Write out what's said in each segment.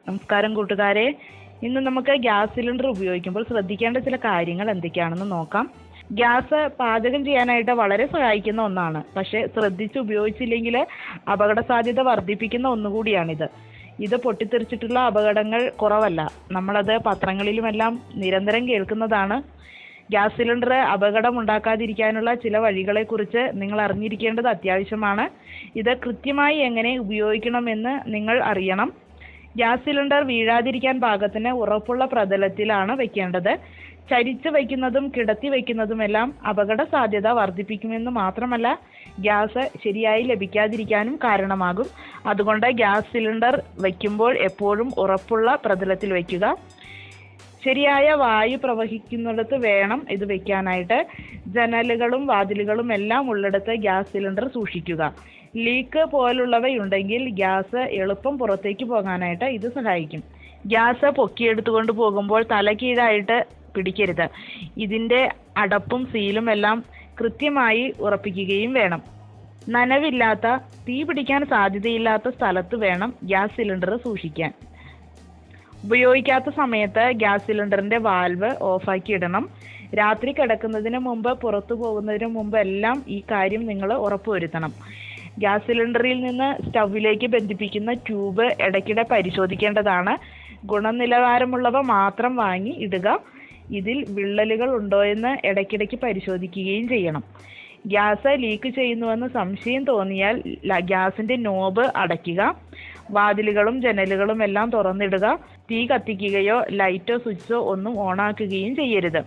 നമസ്കാരം കൂട്ടുകാരെ ഇന്ന് നമുക്ക് ഗ്യാസ് സിലിണ്ടർ ഉപയോഗിക്കുമ്പോൾ ശ്രദ്ധിക്കേണ്ട ചില കാര്യങ്ങൾ എന്തൊക്കെയാണെന്ന് നോക്കാം ഗ്യാസ് പാചകം ചെയ്യാനായിട്ട് വളരെ സഹായിക്കുന്ന ഒന്നാണ് പക്ഷേ ശ്രദ്ധിച്ച് ഉപയോഗിച്ചില്ലെങ്കിൽ അപകട സാധ്യത വർദ്ധിപ്പിക്കുന്ന ഒന്നുകൂടിയാണിത് ഇത് പൊട്ടിത്തെറിച്ചിട്ടുള്ള അപകടങ്ങൾ കുറവല്ല നമ്മളത് പത്രങ്ങളിലുമെല്ലാം നിരന്തരം കേൾക്കുന്നതാണ് ഗ്യാസ് സിലിണ്ടർ അപകടം ഉണ്ടാക്കാതിരിക്കാനുള്ള ചില വഴികളെക്കുറിച്ച് നിങ്ങൾ അറിഞ്ഞിരിക്കേണ്ടത് അത്യാവശ്യമാണ് ഇത് കൃത്യമായി എങ്ങനെ ഉപയോഗിക്കണമെന്ന് നിങ്ങൾ അറിയണം ഗ്യാസ് സിലിണ്ടർ വീഴാതിരിക്കാൻ പാകത്തിന് ഉറപ്പുള്ള പ്രതലത്തിലാണ് വെക്കേണ്ടത് ചരിച്ച് വയ്ക്കുന്നതും കിടത്തി വയ്ക്കുന്നതുമെല്ലാം അപകട സാധ്യത വർദ്ധിപ്പിക്കുമെന്ന് മാത്രമല്ല ഗ്യാസ് ശരിയായി ലഭിക്കാതിരിക്കാനും കാരണമാകും അതുകൊണ്ട് ഗ്യാസ് സിലിണ്ടർ വയ്ക്കുമ്പോൾ എപ്പോഴും ഉറപ്പുള്ള പ്രതലത്തിൽ വയ്ക്കുക ശരിയായ വായു പ്രവഹിക്കുന്നിടത്ത് വേണം ഇത് വെക്കാനായിട്ട് ജനലുകളും വാതിലുകളും എല്ലാം ഉള്ളിടത്ത് ഗ്യാസ് സിലിണ്ടർ സൂക്ഷിക്കുക ലീക്ക് പോലുള്ളവയുണ്ടെങ്കിൽ ഗ്യാസ് എളുപ്പം പുറത്തേക്ക് പോകാനായിട്ട് ഇത് സഹായിക്കും ഗ്യാസ് പൊക്കിയെടുത്തുകൊണ്ട് പോകുമ്പോൾ തലകീഴായിട്ട് പിടിക്കരുത് ഇതിൻ്റെ അടപ്പും സീലും എല്ലാം കൃത്യമായി ഉറപ്പിക്കുകയും വേണം നനവില്ലാത്ത തീ പിടിക്കാൻ സാധ്യതയില്ലാത്ത സ്ഥലത്ത് വേണം ഗ്യാസ് സിലിണ്ടർ സൂക്ഷിക്കാൻ ഉപയോഗിക്കാത്ത സമയത്ത് ഗ്യാസ് സിലിണ്ടറിന്റെ വാൽവ് ഓഫാക്കി ഇടണം രാത്രി കിടക്കുന്നതിന് മുമ്പ് പുറത്തു പോകുന്നതിന് മുമ്പ് എല്ലാം ഈ കാര്യം നിങ്ങൾ ഉറപ്പുവരുത്തണം ഗ്യാസ് സിലിണ്ടറിൽ നിന്ന് സ്റ്റൗവിലേക്ക് ബന്ധിപ്പിക്കുന്ന ട്യൂബ് ഇടയ്ക്കിടെ പരിശോധിക്കേണ്ടതാണ് ഗുണനിലവാരമുള്ളവ മാത്രം വാങ്ങി ഇടുക ഇതിൽ വിള്ളലുകൾ ഉണ്ടോ എന്ന് ഇടയ്ക്കിടയ്ക്ക് പരിശോധിക്കുകയും ചെയ്യണം ഗ്യാസ് ലീക്ക് ചെയ്യുന്നുവെന്ന് സംശയം തോന്നിയാൽ ല- ഗ്യാസിന്റെ നോബ് അടയ്ക്കുക വാതിലുകളും ജനലുകളും എല്ലാം തുറന്നിടുക തീ കത്തിക്കുകയോ ലൈറ്റോ സ്വിച്ചോ ഒന്നും ഓണാക്കുകയും ചെയ്യരുത്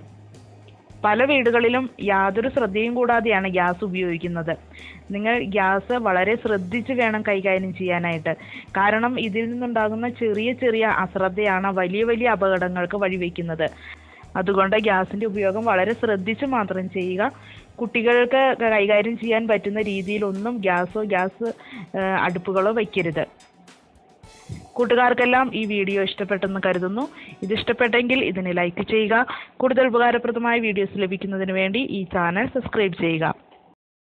പല വീടുകളിലും യാതൊരു ശ്രദ്ധയും കൂടാതെയാണ് ഗ്യാസ് ഉപയോഗിക്കുന്നത് നിങ്ങൾ ഗ്യാസ് വളരെ ശ്രദ്ധിച്ച് വേണം കൈകാര്യം ചെയ്യാനായിട്ട് കാരണം ഇതിൽ നിന്നുണ്ടാകുന്ന ചെറിയ ചെറിയ അശ്രദ്ധയാണ് വലിയ വലിയ അപകടങ്ങൾക്ക് വഴിവെക്കുന്നത് അതുകൊണ്ട് ഗ്യാസിന്റെ ഉപയോഗം വളരെ ശ്രദ്ധിച്ച് മാത്രം ചെയ്യുക കുട്ടികൾക്ക് കൈകാര്യം ചെയ്യാൻ പറ്റുന്ന രീതിയിലൊന്നും ഗ്യാസോ ഗ്യാസ് ഏഹ്, അടുപ്പുകളോ വയ്ക്കരുത് കൂട്ടുകാർക്കെല്ലാം ഈ വീഡിയോ ഇഷ്ടപ്പെട്ടെന്ന് കരുതുന്നു ഇത് ഇഷ്ടപ്പെട്ടെങ്കിൽ ഇതിന് ലൈക്ക് ചെയ്യുക കൂടുതൽ ഉപകാരപ്രദമായ വീഡിയോസ് ലഭിക്കുന്നതിന് വേണ്ടി ഈ ചാനൽ സബ്സ്ക്രൈബ് ചെയ്യുക